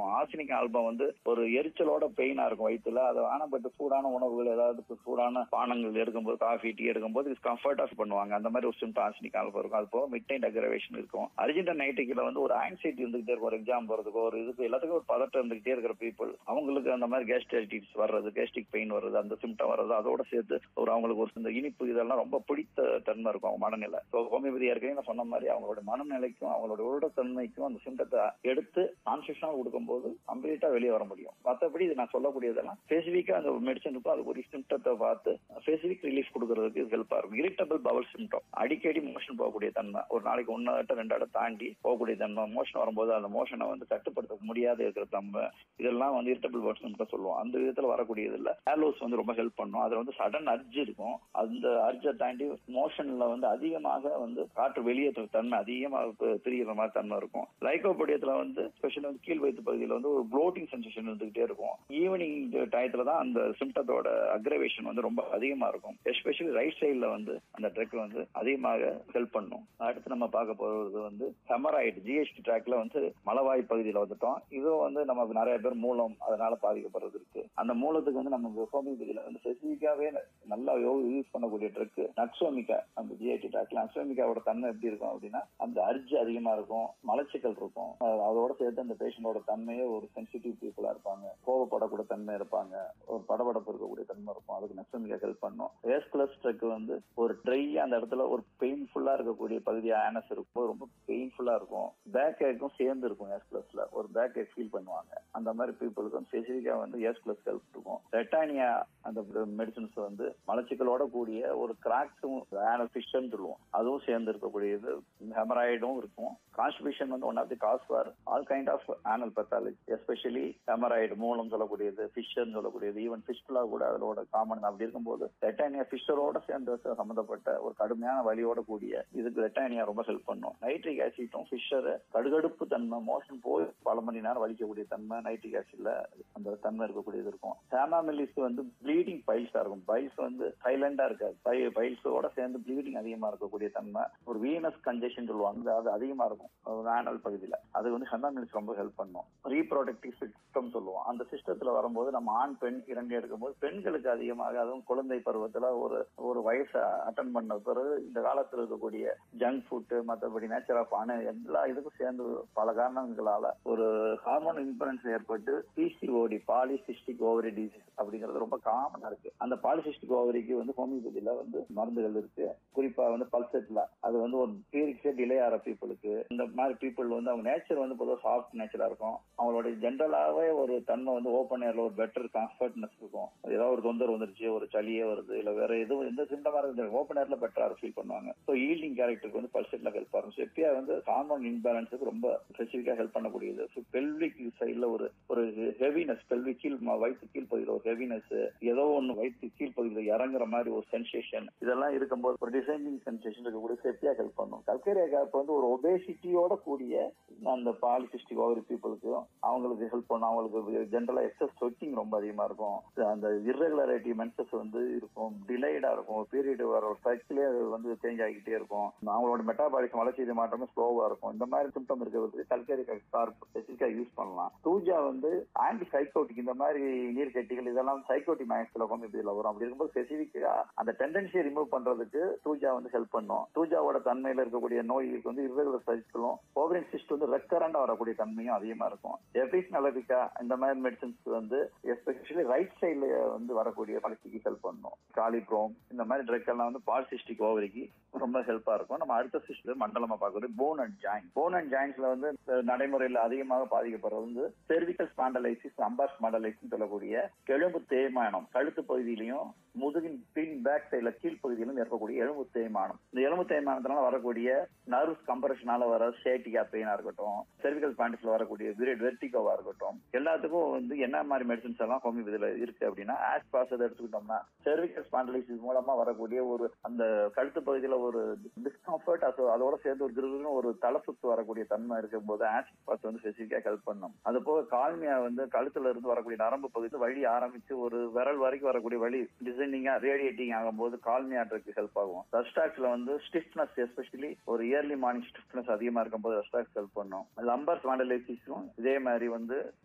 இருக்கும் arsenic album வந்து ஒரு எரிச்சலோட பெயினா இருக்கும் வயிற்றுல அது ஆனா பட் சூடான உணவுகள் ஏதாவது சூடான பானங்கள் எடுக்கும்போது காஃபி டீ எடுக்கும்போது இது கம்ஃபர்ட் ஆஃப் பண்ணுவாங்க அந்த மாதிரி ஒரு சிம்டம் ஆர்சனிக் ஆல்பம் இருக்கும் அது போக மிட் நைட் அக்ரவேஷன் இருக்கும் அர்ஜென்டா நைட்டுக்குல வந்து ஒரு ஆங்ஸைட்டி இருந்துகிட்டே இருக்கும் ஒரு எக்ஸாம் போறதுக்கோ ஒரு இதுக்கு எல்லாத்துக்கும் ஒரு பதட்டம் இருந்துகிட்டே இருக்கிற பீப்புள் அவங்களுக்கு அந்த மாதிரி கேஸ்ட்ரைட்டிஸ் வர்றது கேஸ்ட்ரிக் பெயின் வர்றது அந்த சிம்டம் வர்றது அதோட சேர்த்து ஒரு அவங்களுக்கு ஒரு இந்த இனிப்பு இதெல்லாம் ரொம்ப பிடித்த தன்மை இருக்கும் அவங்க மனநிலை ஸோ ஹோமியோபதி ஏற்கனவே நான் சொன்ன மாதிரி அவங்களோட மனநிலைக்கும் அவங்களோட உருடத்தன்மைக்கும் அந்த சிம்டத்தை எடுத்து கான்சியஸா கொடுக்கும்போது கம்ப்ளீட்டா வெளியே வர முடியும் மற்றபடி இது நான் சொல்லக்கூடியதெல்லாம் ஸ்பெசிஃபிக்கா அந்த மெடிசன் இருக்கும் அது ஒரு சிம்டத்தை பார்த்து ஸ்பெசிபிக் ரிலீஃப் கொடுக்கறதுக்கு ஹெல்ப்பா இருக்கும் இரிட்டபிள் பவல் சிம்டம் அடிக்கடி மோஷன் போகக்கூடிய தன்மை ஒரு நாளைக்கு ஒன்னு இடம் ரெண்டு இடம் தாண்டி போகக்கூடிய தன்மை மோஷன் வரும்போது அந்த மோஷனை வந்து கட்டுப்படுத்த முடியாத இருக்கிற தன்மை இதெல்லாம் வந்து இரிட்டபிள் பவல் சிம்டம் சொல்லுவோம் அந்த விதத்துல வரக்கூடியது இல்ல ஹேலோஸ் வந்து ரொம்ப ஹெல்ப் பண்ணும் அதுல வந்து சடன் அர்ஜ் இருக்கும் அந்த அர்ஜை தாண்டி மோஷன்ல வந்து அதிகமாக வந்து காற்று வெளியே தன்மை அதிகமாக பிரிகிற மாதிரி தன்மை இருக்கும் லைக்கோபடியத்துல வந்து ஸ்பெஷல் வந்து கீழ் வயிற்று பகுதியில் வந்து ஒரு ப்ளோட்டிங் சென்சேஷன் இருந்துகிட்டே இருக்கும் ஈவினிங் டயத்துல தான் அந்த சிம்டத்தோட அக்ரவேஷன் வந்து ரொம்ப அதிகமா இருக்கும் எஸ்பெஷலி ரைட் சைட்ல வந்து அந்த ட்ரக் வந்து அதிகமாக ஹெல்ப் பண்ணும் அடுத்து நம்ம பார்க்க போறது வந்து ஹெமராய்டு ஜிஎஸ்டி ட்ராக்ல வந்து மலவாய் பகுதியில் வந்துட்டோம் இதுவும் வந்து நம்ம நிறைய பேர் மூலம் அதனால பாதிக்கப்படுறது இருக்கு அந்த மூலத்துக்கு வந்து நம்ம ஹோமியோபதியில வந்து ஸ்பெசிஃபிக்காவே நல்லா யூஸ் பண்ணக்கூடிய ட்ரக் நக்ஸோமிகா அந்த ஜிஐடி ட்ராக்ல நக்ஸோமிகாவோட தன்மை எப்படி இருக்கும் அப்படின்னா அந்த அர்ஜி அதிகமா இருக்கும் மலச்சிக்கல் இருக்கும் அதோட சேர்த்து அந்த பேஷண்டோட தன்மையே ஒரு சென்சிட்டிவ் பீப்புளா இருப்பாங்க கோவப்படக்கூடிய தன்மை இருப்பாங்க ஒரு படபடப்பு இருக்கக்கூடிய தன்மை இருக்கும் அதுக்கு நக்ஸோமிகா ஹெல்ப் பண்ணும் ஏஸ்குலஸ் ட்ரக் வந்து ஒரு ட்ரையா அந்த இடத்துல ஒரு பெயின்ஃபுல்லா இருக்கக்கூடிய பகுதி ஆனஸ் இருக்கும் ரொம்ப பெயின்ஃபுல்லா இருக்கும் பேக் ஏக்கும் சேர்ந்து இருக்கும் ஏஸ்குலஸ்ல ஒரு பேக் ஏக் ஃபீல் பண்ணுவாங்க அந்த மாதிரி பீப்புளுக்கு ஸ்பெசிஃபிக்கா வந்து ஏஸ்குலஸ் ஹெல்ப் இருக்கும் ரெட்டானியா அந்த மெடிசன்ஸ் வந்து மலச்சிக்கலோட கூடிய ஒரு கிராக்ஸும் ஆனல் ஃபிஷன் சொல்லுவோம் அதுவும் சேர்ந்து இருக்கக்கூடியது ஹெமராய்டும் இருக்கும் கான்ஸ்டிபியூஷன் வந்து one of the cause for all kind of anal pathology especially hemorrhoid மூலம் சொல்லக்கூடியது ஃபிஷர் சொல்லக்கூடியது ஈவன் ஃபிஷ்லா கூட அதோட காமன் அப்படி இருக்கும்போது ரெட்டானியா ஃபிஷரோட சேர்ந்து சம்பந்தப்பட்ட ஒரு கடுமையான வலியோட கூடிய இதுக்கு ரெட்டானியா ரொம்ப ஹெல்ப் பண்ணும் நைட்ரிக் ஆசிட்டும் ஃபிஷர் கடுகடுப்பு தன்மை மோஷன் போய் பல மணி நேரம் வலிக்கக்கூடிய தன்மை நைட்ரிக் ஆசிட்ல அந்த தன்மை இருக்கக்கூடியது இருக்கும் சாமாமிலிஸ் வந்து ப்ளீடிங் பைல்ஸா இருக்கும் பைல்ஸ் வந்து சைலண்டா இருக்காது பைல்ஸோட சேர்ந்து ப்ளீடிங் அதிகமா இருக்கக்கூடிய தன்மை ஒரு வீனஸ் கன்ஜெஷன் சொல்லுவாங்க அது அதிகமா இருக்கும் ஆனல் பகுதியில அது வந்து ஹெந்தாமிலிஸ் ரொம்ப ஹெல்ப் பண்ணும் ரீப்ரொடக்டிவ் சிஸ்டம் சொல்லுவோம் அந்த சிஸ்டத்துல வரும்போது நம்ம ஆண் பெண் இரண்டு எடுக்கும்போது பெண்களுக்கு அதிகமாக அதுவும் குழந்தை பருவத்துல ஒரு ஒரு வயசை அட்டன் பண்ண பிறகு இந்த காலத்துல இருக்கக்கூடிய ஜங்க் ஃபுட் மற்றபடி நேச்சர் ஆஃப் அணு எல்லா இதுக்கும் சேர்ந்து பல காரணங்களால ஒரு ஹார்மோன் இம்பரன்ஸ் ஏற்பட்டு பிசிஓடி பாலிசிஸ்டிக் ஓவரி டிசீஸ் அப்படிங்கிறது ரொம்ப காமனா இருக்கு அந்த பாலிசிஸ்டிக் ஓவரிக்கு வந்து ஹோமியோபதியில வந்து மருந்துகள் இருக்கு குறிப்பா வந்து பல்செட்ல அது வந்து ஒரு பீரியட்ஸே டிலே ஆகிற பீப்புளுக்கு இந்த மாதிரி பீப்புள் வந்து அவங்க நேச்சர் வந்து பொதுவாக சாஃப்ட் நேச்சரா இருக்கும் அவங்களோட ஜென்ரலாவே ஒரு தன்மை வந்து ஓப்பன் ஏர்ல ஒரு பெட்டர் கம்ஃபர்ட்னஸ் இருக்கும் ஏதாவது ஒரு தொந்தரவு வந்துருச்சு ஒரு சளியே வருது இல்ல வேற எதுவும் எந்த சிம்டமா இருந்து ஓப்பன் ஏர்ல பெட்டரா ஃபீல் பண்ணுவாங்க ஸோ ஈல்டிங் கேரக்டருக்கு வந்து பல்செட்ல ஹெல்ப் ஆகும் எப்பயா வந்து ஹார்மோன் இன்பேலன்ஸுக்கு ரொம்ப ஸ்பெசிஃபிக்கா ஹெல்ப் பண்ணக்கூடியது ஸோ பெல்விக் சைட்ல ஒரு ஒரு ஹெவினஸ் பெல்விக் கீழ் வயிற்று கீழ் பகுதியில் ஒரு ஹெவினஸ் ஏதோ ஒன்று வயிற்று கீழ் பகுதியில் இறங்குற மாதிரி ஒரு சென்சேஷன் இதெல்லாம் இருக்கும்போது ஒரு டிசைனிங் சென்சேஷன் இருக்கக்கூடிய சேஃப்டியா ஹெல்ப் பண்ணும் கல்கேரியா கேப் வந்து ஒரு ஒபேசிட்டியோட கூடிய அந்த பாலிசிஸ்டிக் ஓவரி பீப்புளுக்கு அவங்களுக்கு ஹெல்ப் பண்ணும் அவங்களுக்கு ஜென்ரலா எக்ஸஸ் ஸ்வெட்டிங் ரொம்ப அதிகமா இருக்கும் அந்த இர்ரெகுலாரிட்டி மென்சஸ் வந்து இருக்கும் டிலேடா இருக்கும் பீரியட் வர ஒரு சைக்கிளே வந்து சேஞ்ச் ஆகிக்கிட்டே இருக்கும் அவங்களோட மெட்டாபாலிசம் வளர்ச்சி மாற்றமே ஸ்லோவா இருக்கும் இந்த மாதிரி சிம்டம் இருக்கிறதுக்கு கல்கேரி கார்ப் ஸ்பெசிஃபிக்கா யூஸ் பண்ணலாம் தூஜா வந்து ஆன்டி சைக்கோட்டிக் இந்த மாதிரி நீர் கட்டிகள் இதெல்லாம் சைக்கோட்டிக் மேக்ஸ்ல ஹோமியோபதியில வரும் அப்படி இருக்கும்போது ஸ்பெசிஃபிக்கா அந்த டெண்டன்சியை ரிமூவ் பண்றதுக்கு தூஜா வந்து ஹெல்ப் பண்ணும் தூஜாவோட தன்மையில இருக்கக்கூடிய நோய்களுக்கு வந்து இர்ரெகுலர் சைக்கிளும் ஓவரின் சிஸ்ட் வந்து ரெக்கரண்டா வரக்கூடிய தன்மையும் அதிகமா இருக்கும் எபிஸ் நலபிகா இந்த மாதிரி மெடிசன்ஸ் வந்து எஸ்பெஷலி ரைட் சைட்ல வந்து வரக்கூடிய வளர்ச்சிக்கு ஹெல்ப் பண்ணும் காலிப்ரோம் இந்த மாதிரி ட்ரக் எல்லாம் வந்து பாலிசிஸ்டிக் ஓவரிக்கு ரொம்ப ஹெல்ப்பா இருக்கும் நம்ம அடுத்த சிஸ்டம் மண்டலமா பார்க்கறது bone and joint bone and ஜாயின்ஸ்ல வந்து நடைமுறையில் அதிகமாக பாதிக்கப்படுறது வந்து செர்விக்கல் ஸ்பாண்டலைசிஸ் அம்பார் ஸ்பாண்டலைசிஸ் சொல்லக்கூடிய எலும்பு தேய்மானம் கழுத்து பகுதியிலையும் முதுகின் பின் பேக் சைட்ல கீழ் பகுதியிலும் ஏற்படக்கூடிய எலும்பு தேய்மானம் இந்த எலும்பு தேய்மானத்தினால வரக்கூடிய நர்வ்ஸ் கம்ப்ரஷனால வர ஷேட்டிகா பெயினா இருக்கட்டும் செர்விக்கல் பாண்டிஸ்ல வரக்கூடிய பீரியட் வெர்டிகோவா இருக்கட்டும் எல்லாத்துக்கும் வந்து என்ன மாதிரி மெடிசன்ஸ் எல்லாம் ஹோமியோபதியில இருக்கு அப்படின்னா ஆஸ்பாஸ் எடுத்துக்கிட்டோம்னா செர்விக்கல் ஸ்பாண்டலைசிஸ் மூலமா வரக்கூடிய ஒரு அந்த கழுத்து பகுதியில ஒரு டிஸ்கம்ஃபர்ட் அதோட சேர்ந்து ஒரு கிருன்னு ஒரு தலை சுத்து வரக்கூடிய தன்மை இருக்கும் போது ஆஸ்பாஸ் வந்து ஸ்பெசிஃபிக்கா ஹெல்ப் பண்ணும் அது போக கால்மியா வந்து கழுத்துல இருந்து வரக்கூடிய நரம்பு பகுதி வழி ஆரம்பிச்சு ஒரு விரல் வரைக்கும் வரக்கூடிய வழி டிசைனிங்கா ரேடியேட்டிங் ஆகும்போது கால்மியாட்ருக்கு ஹெல்ப் ஆகும் ரஸ்டாக்ஸ்ல வந்து ஸ்டிஃப்னஸ் எஸ்பெஷலி ஒரு இயர்லி மார்னிங் ஸ்டிஃப்னஸ் அதிகமா இருக்கும்போது ரஸ்டாக்ஸ் ஹெல்ப் பண்ணும் லம்பர் ஸ்பாண்டலைசிஸும் இதே மாதிரி வந்து